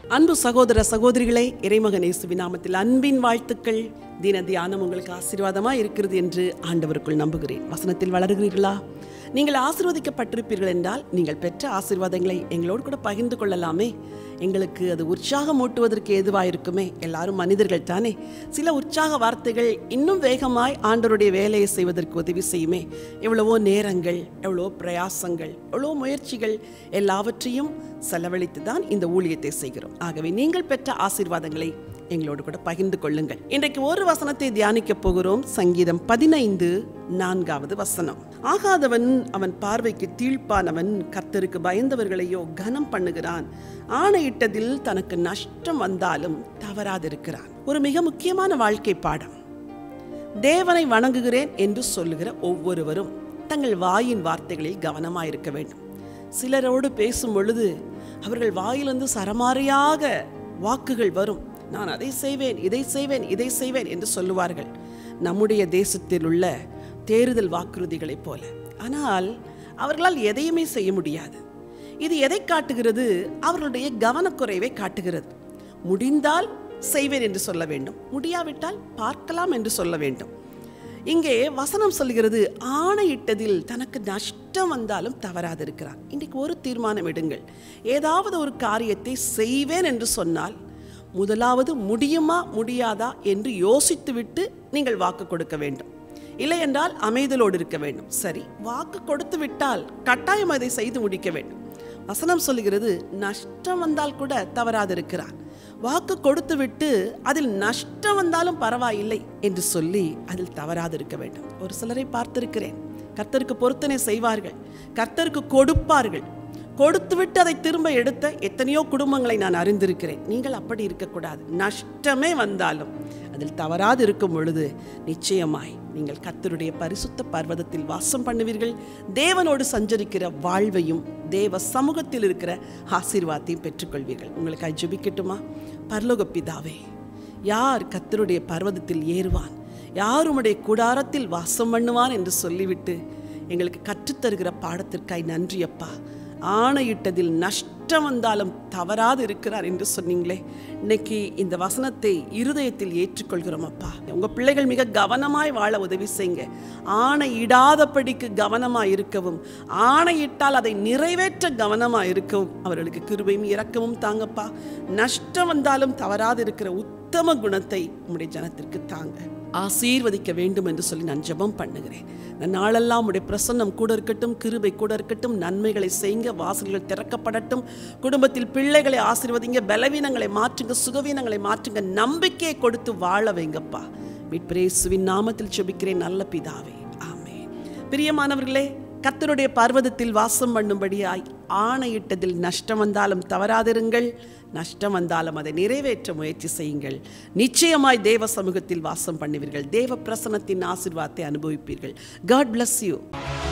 அன்பு சகோதர சகோதரிகளே இறைமகன் இயேசுவின் நாமத்தில் அன்பின் வாழ்த்துக்கள் தின தியானம் உங்களுக்கு ஆசீர்வாதமா இருக்கிறது என்று ஆண்டவருக்குள் நம்புகிறேன் வசனத்தில் வளருகிறீர்களா நீங்கள் ஆசீர்வதிக்கப்பட்டிருப்பீர்கள் என்றால் நீங்கள் பெற்ற ஆசீர்வாதங்களை எங்களோடு கூட பகிர்ந்து கொள்ளலாமே எங்களுக்கு அது உற்சாகம் ஊட்டுவதற்கு ஏதுவாக இருக்குமே எல்லாரும் மனிதர்கள் தானே சில உற்சாக வார்த்தைகள் இன்னும் வேகமாய் ஆண்டவருடைய வேலையை செய்வதற்கு உதவி செய்யுமே எவ்வளவோ நேரங்கள் எவ்வளவோ பிரயாசங்கள் எவ்வளவோ முயற்சிகள் எல்லாவற்றையும் செலவழித்து தான் இந்த ஊழியத்தை செய்கிறோம் ஆகவே நீங்கள் பெற்ற ஆசீர்வாதங்களை எங்களோடு கூட பகிர்ந்து கொள்ளுங்கள் இன்றைக்கு ஒரு வசனத்தை தியானிக்க போகிறோம் சங்கீதம் பதினைந்து நான்காவது வசனம் ஆகாதவன் அவன் பார்வைக்கு தீழ்ப்பானவன் கர்த்தருக்கு பயந்தவர்களையோ கனம் பண்ணுகிறான் ஆணையிட்டதில் தனக்கு நஷ்டம் வந்தாலும் தவறாதிருக்கிறான் ஒரு மிக முக்கியமான வாழ்க்கை பாடம் தேவனை வணங்குகிறேன் என்று சொல்லுகிற ஒவ்வொருவரும் தங்கள் வாயின் வார்த்தைகளில் கவனமாயிருக்க வேண்டும் சிலரோடு பேசும் பொழுது அவர்கள் வாயிலிருந்து சரமாரியாக வாக்குகள் வரும் நான் அதை செய்வேன் இதை செய்வேன் இதை செய்வேன் என்று சொல்லுவார்கள் நம்முடைய தேசத்தில் உள்ள தேர்தல் வாக்குறுதிகளைப் போல ஆனால் அவர்களால் எதையுமே செய்ய முடியாது இது எதை காட்டுகிறது அவர்களுடைய கவனக்குறைவை காட்டுகிறது முடிந்தால் செய்வேன் என்று சொல்ல வேண்டும் முடியாவிட்டால் பார்க்கலாம் என்று சொல்ல வேண்டும் இங்கே வசனம் சொல்கிறது ஆணையிட்டதில் தனக்கு நஷ்டம் வந்தாலும் தவறாதிருக்கிறான் இன்றைக்கு ஒரு தீர்மானம் எடுங்கள் ஏதாவது ஒரு காரியத்தை செய்வேன் என்று சொன்னால் முதலாவது முடியுமா முடியாதா என்று யோசித்துவிட்டு நீங்கள் வாக்கு கொடுக்க வேண்டும் இல்லை என்றால் அமைதலோடு இருக்க வேண்டும் சரி வாக்கு கொடுத்து விட்டால் கட்டாயம் அதை செய்து முடிக்க வேண்டும் வசனம் சொல்லுகிறது நஷ்டம் வந்தால் கூட தவறாதிருக்கிறான் வாக்கு கொடுத்து விட்டு அதில் நஷ்டம் வந்தாலும் பரவாயில்லை என்று சொல்லி அதில் தவறாதிருக்க வேண்டும் ஒரு சிலரை பார்த்திருக்கிறேன் கர்த்தருக்கு பொருத்தனை செய்வார்கள் கர்த்தருக்கு கொடுப்பார்கள் கொடுத்துவிட்டு அதை திரும்ப எடுத்த எத்தனையோ குடும்பங்களை நான் அறிந்திருக்கிறேன் நீங்கள் அப்படி இருக்கக்கூடாது நஷ்டமே வந்தாலும் அதில் தவறாது இருக்கும் பொழுது நிச்சயமாய் நீங்கள் கர்த்தருடைய பரிசுத்த பர்வதத்தில் வாசம் பண்ணுவீர்கள் தேவனோடு சஞ்சரிக்கிற வாழ்வையும் தேவ சமூகத்தில் இருக்கிற ஆசீர்வாதத்தையும் பெற்றுக்கொள்வீர்கள் உங்களுக்கு ஜெபிக்கட்டுமா பரலோக பிதாவே யார் கர்த்தருடைய பர்வதத்தில் ஏறுவான் யார் உம்முடைய கூடாரத்தில் வாசம் பண்ணுவான் என்று சொல்லிவிட்டு எங்களுக்கு கற்றுத்தருகிற பாடத்திற்காய் நன்றி அப்பா ஆணையிட்டதில் நஷ்டம் வந்தாலும் தவறாது இருக்கிறார் என்று சொன்னீங்களே இன்னைக்கு இந்த வசனத்தை இருதயத்தில் ஏற்றுக்கொள்கிறோம் அப்பா உங்க பிள்ளைகள் மிக கவனமாய் வாழ உதவி செய்யுங்க ஆணையிடாதபடிக்கு கவனமாய் இருக்கவும் ஆணையிட்டால் அதை நிறைவேற்ற கவனமாய் இருக்கவும் அவர்களுக்கு கிருபையும் இரக்கமும் தாங்கப்பா நஷ்டம் வந்தாலும் தவறாது இருக்கிற உத்தம குணத்தை உம்முடைய ஜனத்திற்கு தாங்க ஆசீர்வதிக்க வேண்டும் என்று சொல்லி நான் ஜெபம் பண்ணுகிறேன் இந்த நாளெல்லாம் உடைய பிரசன்னம் கூட இருக்கட்டும் கிருபை கூட இருக்கட்டும் நன்மைகளை செய்யுங்க வாசல்கள் திறக்கப்படட்டும் குடும்பத்தில் பிள்ளைகளை ஆசீர்வதிங்க பலவீனங்களை மாற்றுங்க சுகவீனங்களை மாற்றுங்க நம்பிக்கையை கொடுத்து வாழ வைங்கப்பா மீட்பிரேசுவின் நாமத்தில் செபிக்கிறேன் நல்ல பிதாவே ஆமென் பிரியமானவர்களே கர்த்தருடைய பர்வதத்தில் வாசம் பண்ணும்படியாய் ஆணையிட்டதில் நஷ்டம் வந்தாலும் தவறாதிருங்கள் நஷ்டம் வந்தாலும் அதை நிறைவேற்ற முயற்சி செய்யுங்கள் நிச்சயமாய் தேவ சமூகத்தில் வாசம் பண்ணுவீர்கள் தேவ பிரசனத்தின் ஆசீர்வாதத்தை அனுபவிப்பீர்கள் காட் bless யூ